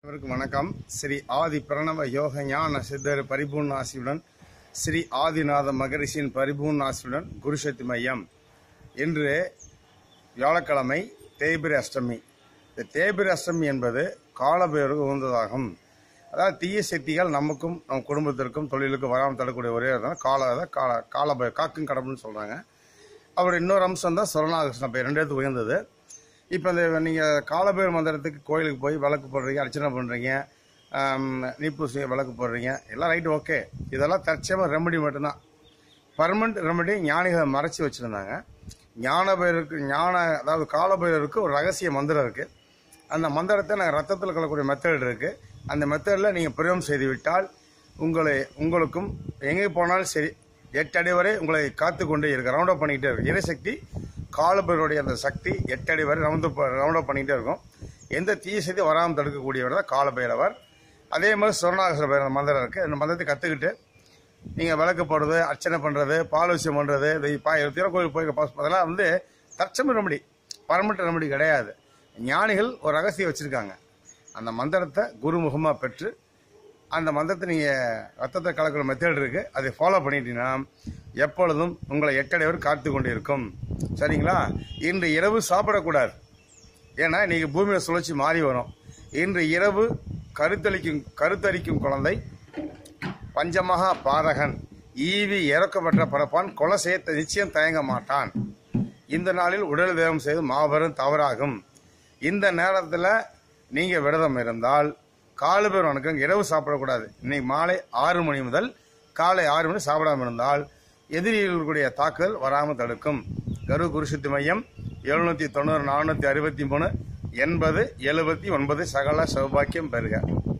அனைவருக்கும் வணக்கம் ஸ்ரீ ஆதி பிரணவ யோக ஞான சித்தர் பரிபூர்ண ஆசியுடன் ஸ்ரீ ஆதிநாத மகரிஷியின் பரிபூர்ண ஆசியுடன் குருசக்தி மையம் இன்று வியாழக்கிழமை தேய்பிரி அஷ்டமி இந்த தேய்பிரி அஷ்டமி என்பது காலபைரவருக்கு உகந்ததாகும் அதாவது தீய சக்திகள் நமக்கும் நம் குடும்பத்திற்கும் தொழிலுக்கும் வராமல் தரக்கூடிய ஒரே இடம் கால கால காலபை காக்கும் கடவுள்னு சொல்கிறாங்க அவர் இன்னொரு அம்சம் தான் சொரணாகிருஷ்ண பேர் ரெண்டு இடத்துக்கு உயர்ந்தது இப்போ இந்த நீங்கள் காலபேர் மந்திரத்துக்கு கோயிலுக்கு போய் விளக்கு போடுறீங்க அர்ச்சனை பண்ணுறீங்க நீப்பூசி விளக்கு போடுறீங்க எல்லாம் ரைட்டு ஓகே இதெல்லாம் தற்சயமாக ரெமடி மட்டும்தான் பர்மனண்ட் ரெமடி ஞானிகளை மறைச்சி வச்சுருந்தாங்க ஞானபைரருக்கு ஞான அதாவது காலபைரருக்கு ஒரு ரகசிய மந்திரம் இருக்குது அந்த மந்திரத்தை நாங்கள் ரத்தத்தில் கலக்கூடிய மெத்தட் இருக்குது அந்த மெத்தடில் நீங்கள் பிரயோகம் செய்து விட்டால் உங்களை உங்களுக்கும் எங்கே போனாலும் சரி எட்டு அடி வரை உங்களை காத்து கொண்டே இருக்கு ரவுண்ட் அப் பண்ணிக்கிட்டே இருக்கு இறைசக்தி காலபைரருடைய அந்த சக்தி எட்டு அடி வரை ரவுண்ட் ரவுண்ட் அப் பண்ணிக்கிட்டே இருக்கும் எந்த தீய சக்தி வராமல் தடுக்கக்கூடியவர் தான் காலபைரவர் அதே மாதிரி சொர்ணாகர பைரவர் மந்திரம் இருக்குது அந்த மந்திரத்தை கற்றுக்கிட்டு நீங்கள் விளக்கு போடுறது அர்ச்சனை பண்ணுறது பாலுசியம் பண்ணுறது இந்த பா திருக்கோயில் போய் பாஸ் அதெல்லாம் வந்து தற்சம ரெமடி பரமட்ட ரெமடி கிடையாது ஞானிகள் ஒரு ரகசியம் வச்சுருக்காங்க அந்த மந்திரத்தை குருமுகமாக பெற்று அந்த மந்திரத்தை நீங்கள் ரத்தத்தை கலக்கிற மெத்தட் இருக்குது அதை ஃபாலோ பண்ணிட்டீங்கன்னா எப்பொழுதும் உங்களை எட்டடை வரை காத்து கொண்டு இருக்கும் சரிங்களா இன்று இரவு சாப்பிடக்கூடாது ஏன்னா இன்னைக்கு பூமியில் சுழற்சி மாறி வரும் இன்று இரவு கருத்தளிக்கும் கருத்தரிக்கும் குழந்தை பஞ்சமகா பாதகன் ஈவி இறக்கப்பட்ட பரப்பான் கொலை செய்ய நிச்சயம் தயங்க மாட்டான் இந்த நாளில் உடல் தேவம் செய்து மாபெரும் தவறாகும் இந்த நேரத்தில் நீங்கள் விரதம் இருந்தால் காலு பேர் வணக்கம் இரவு சாப்பிடக்கூடாது இன்னைக்கு மாலை ஆறு மணி முதல் காலை ஆறு மணி சாப்பிடாம இருந்தால் எதிரிகளுடைய தாக்குதல் வராமல் தடுக்கும் கரு குருசித்து மையம் எழுநூற்றி தொண்ணூறு நானூற்றி அறுபத்தி மூணு எண்பது எழுபத்தி ஒன்பது சகல சௌபாக்கியம் பெறுக